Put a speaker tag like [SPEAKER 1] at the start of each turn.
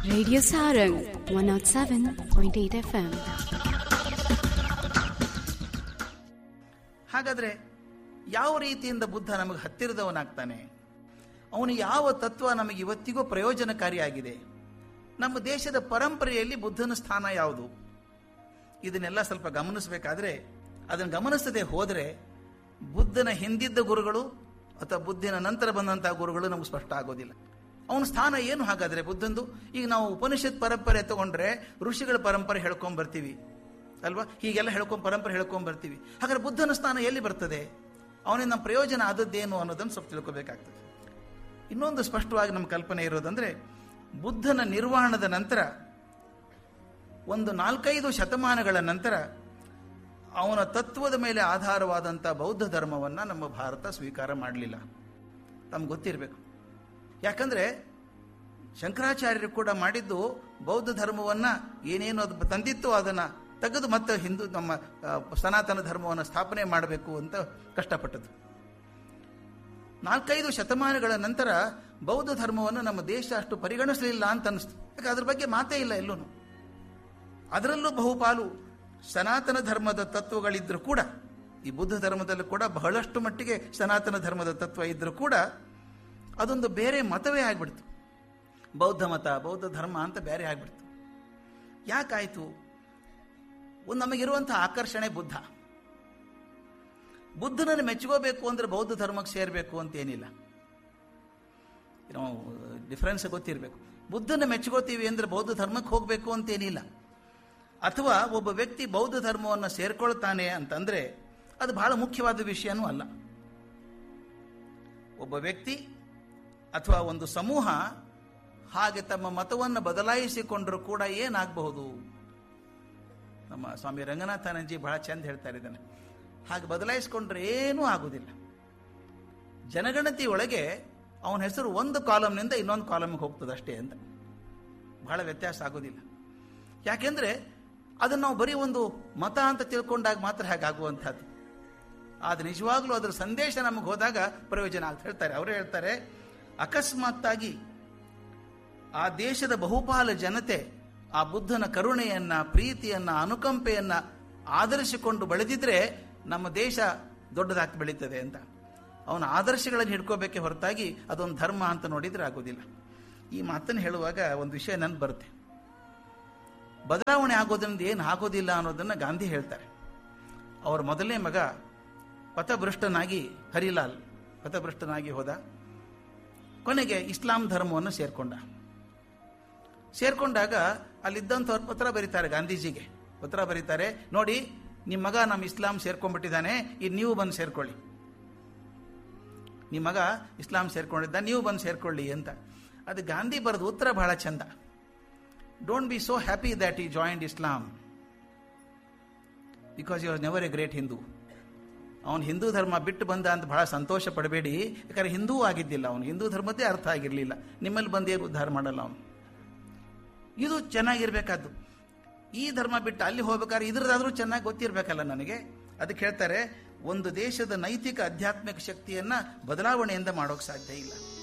[SPEAKER 1] Radio Sarang 107.8 FM.
[SPEAKER 2] ಹಾಗಾದ್ರೆ ಯಾವ ರೀತಿಯಿಂದ ಬುದ್ಧ ನಮಗೆ ಹತ್ತಿರದವನಾಗ್ತಾನೆ ಅವನು ಯಾವ ತತ್ವ ನಮಗೆ ಇವತ್ತಿಗೂ ಪ್ರಯೋಜನಕಾರಿಯಾಗಿದೆ ನಮ್ಮ ದೇಶದ ಪರಂಪರೆಯಲ್ಲಿ ಬುದ್ಧನ ಸ್ಥಾನ ಯಾವುದು ಇದನ್ನೆಲ್ಲ ಸ್ವಲ್ಪ ಗಮನಿಸಬೇಕಾದ್ರೆ ಅದನ್ನು ಗಮನಿಸದೆ ಹೋದರೆ ಬುದ್ಧನ ಹಿಂದಿದ್ದ ಗುರುಗಳು ಅಥವಾ ಬುದ್ಧನ ನಂತರ ಬಂದಂತಹ ಗುರುಗಳು ನಮಗೆ ಸ್ಪಷ್ಟ ಆಗೋದಿಲ್ಲ ಅವನ ಸ್ಥಾನ ಏನು ಹಾಗಾದ್ರೆ ಬುದ್ಧಂದು ಈಗ ನಾವು ಉಪನಿಷತ್ ಪರಂಪರೆ ತಗೊಂಡ್ರೆ ಋಷಿಗಳ ಪರಂಪರೆ ಹೇಳ್ಕೊಂಡ್ ಬರ್ತೀವಿ ಅಲ್ವಾ ಹೀಗೆಲ್ಲ ಹೇಳ್ಕೊಂಡ್ ಪರಂಪರೆ ಹೇಳ್ಕೊಂಡ್ ಬರ್ತೀವಿ ಹಾಗಾದ್ರೆ ಬುದ್ಧನ ಸ್ಥಾನ ಎಲ್ಲಿ ಬರ್ತದೆ ಅವನಿಂದ ನಮ್ಮ ಪ್ರಯೋಜನ ಆದದ್ದೇನು ಅನ್ನೋದನ್ನು ಸ್ವಲ್ಪ ತಿಳ್ಕೊಬೇಕಾಗ್ತದೆ ಇನ್ನೊಂದು ಸ್ಪಷ್ಟವಾಗಿ ನಮ್ಮ ಕಲ್ಪನೆ ಇರೋದಂದ್ರೆ ಬುದ್ಧನ ನಿರ್ವಹಣದ ನಂತರ ಒಂದು ನಾಲ್ಕೈದು ಶತಮಾನಗಳ ನಂತರ ಅವನ ತತ್ವದ ಮೇಲೆ ಆಧಾರವಾದಂಥ ಬೌದ್ಧ ಧರ್ಮವನ್ನು ನಮ್ಮ ಭಾರತ ಸ್ವೀಕಾರ ಮಾಡಲಿಲ್ಲ ತಮ್ಗೆ ಗೊತ್ತಿರಬೇಕು ಯಾಕಂದ್ರೆ ಶಂಕರಾಚಾರ್ಯರು ಕೂಡ ಮಾಡಿದ್ದು ಬೌದ್ಧ ಧರ್ಮವನ್ನು ಏನೇನು ಅದು ತಂದಿತ್ತು ಅದನ್ನು ತೆಗೆದು ಮತ್ತೆ ಹಿಂದೂ ನಮ್ಮ ಆ, ಸನಾತನ ಧರ್ಮವನ್ನು ಸ್ಥಾಪನೆ ಮಾಡಬೇಕು ಅಂತ ಕಷ್ಟಪಟ್ಟದ್ದು ನಾಲ್ಕೈದು ಶತಮಾನಗಳ ನಂತರ ಬೌದ್ಧ ಧರ್ಮವನ್ನು ನಮ್ಮ ದೇಶ ಅಷ್ಟು ಪರಿಗಣಿಸಲಿಲ್ಲ ಅಂತ ಅನಿಸ್ತು ಯಾಕೆ ಅದ್ರ ಬಗ್ಗೆ ಮಾತೇ ಇಲ್ಲ ಎಲ್ಲೂ ಅದರಲ್ಲೂ ಬಹುಪಾಲು ಸನಾತನ ಧರ್ಮದ ತತ್ವಗಳಿದ್ರೂ ಕೂಡ ಈ ಬುದ್ಧ ಧರ್ಮದಲ್ಲೂ ಕೂಡ ಬಹಳಷ್ಟು ಮಟ್ಟಿಗೆ ಸನಾತನ ಧರ್ಮದ ತತ್ವ ಇದ್ರೂ ಕೂಡ ಅದೊಂದು ಬೇರೆ ಮತವೇ ಆಗ್ಬಿಡ್ತು ಬೌದ್ಧ ಮತ ಬೌದ್ಧ ಧರ್ಮ ಅಂತ ಬೇರೆ ಆಗ್ಬಿಡ್ತು ಯಾಕಾಯ್ತು ಒಂದು ನಮಗಿರುವಂತಹ ಆಕರ್ಷಣೆ ಬುದ್ಧ ಬುದ್ಧನನ್ನು ಮೆಚ್ಕೋಬೇಕು ಅಂದ್ರೆ ಬೌದ್ಧ ಧರ್ಮಕ್ಕೆ ಸೇರಬೇಕು ಅಂತ ಏನಿಲ್ಲ ನಾವು ಡಿಫರೆನ್ಸ್ ಗೊತ್ತಿರಬೇಕು ಬುದ್ಧನ ಮೆಚ್ಕೋತೀವಿ ಅಂದ್ರೆ ಬೌದ್ಧ ಧರ್ಮಕ್ಕೆ ಹೋಗಬೇಕು ಅಂತೇನಿಲ್ಲ ಅಥವಾ ಒಬ್ಬ ವ್ಯಕ್ತಿ ಬೌದ್ಧ ಧರ್ಮವನ್ನು ಸೇರ್ಕೊಳ್ತಾನೆ ಅಂತಂದ್ರೆ ಅದು ಬಹಳ ಮುಖ್ಯವಾದ ವಿಷಯನೂ ಅಲ್ಲ ಒಬ್ಬ ವ್ಯಕ್ತಿ ಅಥವಾ ಒಂದು ಸಮೂಹ ಹಾಗೆ ತಮ್ಮ ಮತವನ್ನು ಬದಲಾಯಿಸಿಕೊಂಡರೂ ಕೂಡ ಏನಾಗಬಹುದು ನಮ್ಮ ಸ್ವಾಮಿ ರಂಗನಾಥಾನಂಜಿ ಬಹಳ ಚಂದ ಹೇಳ್ತಾ ಇದ್ದಾನೆ ಹಾಗೆ ಬದಲಾಯಿಸಿಕೊಂಡ್ರೆ ಏನೂ ಆಗುವುದಿಲ್ಲ ಜನಗಣತಿ ಒಳಗೆ ಅವನ ಹೆಸರು ಒಂದು ಕಾಲಮ್ನಿಂದ ಇನ್ನೊಂದು ಕಾಲಮ್ಗೆ ಹೋಗ್ತದೆ ಅಷ್ಟೇ ಅಂತ ಬಹಳ ವ್ಯತ್ಯಾಸ ಆಗೋದಿಲ್ಲ ಯಾಕೆಂದ್ರೆ ಅದನ್ನು ನಾವು ಬರೀ ಒಂದು ಮತ ಅಂತ ತಿಳ್ಕೊಂಡಾಗ ಮಾತ್ರ ಹಾಗಾಗುವಂಥದ್ದು ಆದ್ರೆ ನಿಜವಾಗ್ಲೂ ಅದರ ಸಂದೇಶ ನಮಗೆ ಹೋದಾಗ ಪ್ರಯೋಜನ ಅಂತ ಹೇಳ್ತಾರೆ ಅವರು ಹೇಳ್ತಾರೆ ಅಕಸ್ಮಾತ್ತಾಗಿ ಆ ದೇಶದ ಬಹುಪಾಲು ಜನತೆ ಆ ಬುದ್ಧನ ಕರುಣೆಯನ್ನ ಪ್ರೀತಿಯನ್ನ ಅನುಕಂಪೆಯನ್ನ ಆಧರಿಸಿಕೊಂಡು ಬೆಳೆದಿದ್ರೆ ನಮ್ಮ ದೇಶ ದೊಡ್ಡದಾಗಿ ಬೆಳೀತದೆ ಅಂತ ಅವನ ಆದರ್ಶಗಳನ್ನು ಹಿಡ್ಕೋಬೇಕೆ ಹೊರತಾಗಿ ಅದೊಂದು ಧರ್ಮ ಅಂತ ನೋಡಿದ್ರೆ ಆಗೋದಿಲ್ಲ ಈ ಮಾತನ್ನು ಹೇಳುವಾಗ ಒಂದು ವಿಷಯ ನನ್ ಬರುತ್ತೆ ಬದಲಾವಣೆ ಆಗೋದ್ರಿಂದ ಏನು ಆಗೋದಿಲ್ಲ ಅನ್ನೋದನ್ನ ಗಾಂಧಿ ಹೇಳ್ತಾರೆ ಅವರ ಮೊದಲನೇ ಮಗ ಪಥಭೃಷ್ಟನಾಗಿ ಹರಿಲಾಲ್ ಪಥಭೃಷ್ಟನಾಗಿ ಹೋದ ಕೊನೆಗೆ ಇಸ್ಲಾಂ ಧರ್ಮವನ್ನು ಸೇರ್ಕೊಂಡ ಸೇರ್ಕೊಂಡಾಗ ಅಲ್ಲಿದ್ದಂಥವ್ರು ಪತ್ರ ಬರೀತಾರೆ ಗಾಂಧೀಜಿಗೆ ಪತ್ರ ಬರೀತಾರೆ ನೋಡಿ ನಿಮ್ಮ ಮಗ ನಮ್ಮ ಇಸ್ಲಾಂ ಸೇರ್ಕೊಂಡ್ಬಿಟ್ಟಿದ್ದಾನೆ ಇದು ನೀವು ಬಂದು ಸೇರ್ಕೊಳ್ಳಿ ನಿಮ್ಮ ಮಗ ಇಸ್ಲಾಂ ಸೇರ್ಕೊಂಡಿದ್ದ ನೀವು ಬಂದು ಸೇರ್ಕೊಳ್ಳಿ ಅಂತ ಅದು ಗಾಂಧಿ ಬರೆದ ಉತ್ತರ ಬಹಳ ಚಂದ don't be so happy that ಈ joined Islam because you was never a great Hindu ಅವನು ಹಿಂದೂ ಧರ್ಮ ಬಿಟ್ಟು ಬಂದ ಅಂತ ಬಹಳ ಸಂತೋಷ ಪಡಬೇಡಿ ಯಾಕಂದ್ರೆ ಹಿಂದೂ ಆಗಿದ್ದಿಲ್ಲ ಅವನು ಹಿಂದೂ ಧರ್ಮದ್ದೇ ಅರ್ಥ ಆಗಿರಲಿಲ್ಲ ನಿಮ್ಮಲ್ಲಿ ಬಂದೇನು ಉದ್ಧಾರ ಮಾಡಲ್ಲ ಅವನು ಇದು ಚೆನ್ನಾಗಿರ್ಬೇಕಾದ್ದು ಈ ಧರ್ಮ ಬಿಟ್ಟು ಅಲ್ಲಿ ಹೋಗ್ಬೇಕಾದ್ರೆ ಇದ್ರದಾದ್ರೂ ಚೆನ್ನಾಗಿ ಗೊತ್ತಿರಬೇಕಲ್ಲ ನನಗೆ ಅದಕ್ಕೆ ಹೇಳ್ತಾರೆ ಒಂದು ದೇಶದ ನೈತಿಕ ಆಧ್ಯಾತ್ಮಿಕ ಶಕ್ತಿಯನ್ನ ಬದಲಾವಣೆಯಿಂದ ಮಾಡೋಕೆ ಸಾಧ್ಯ ಇಲ್ಲ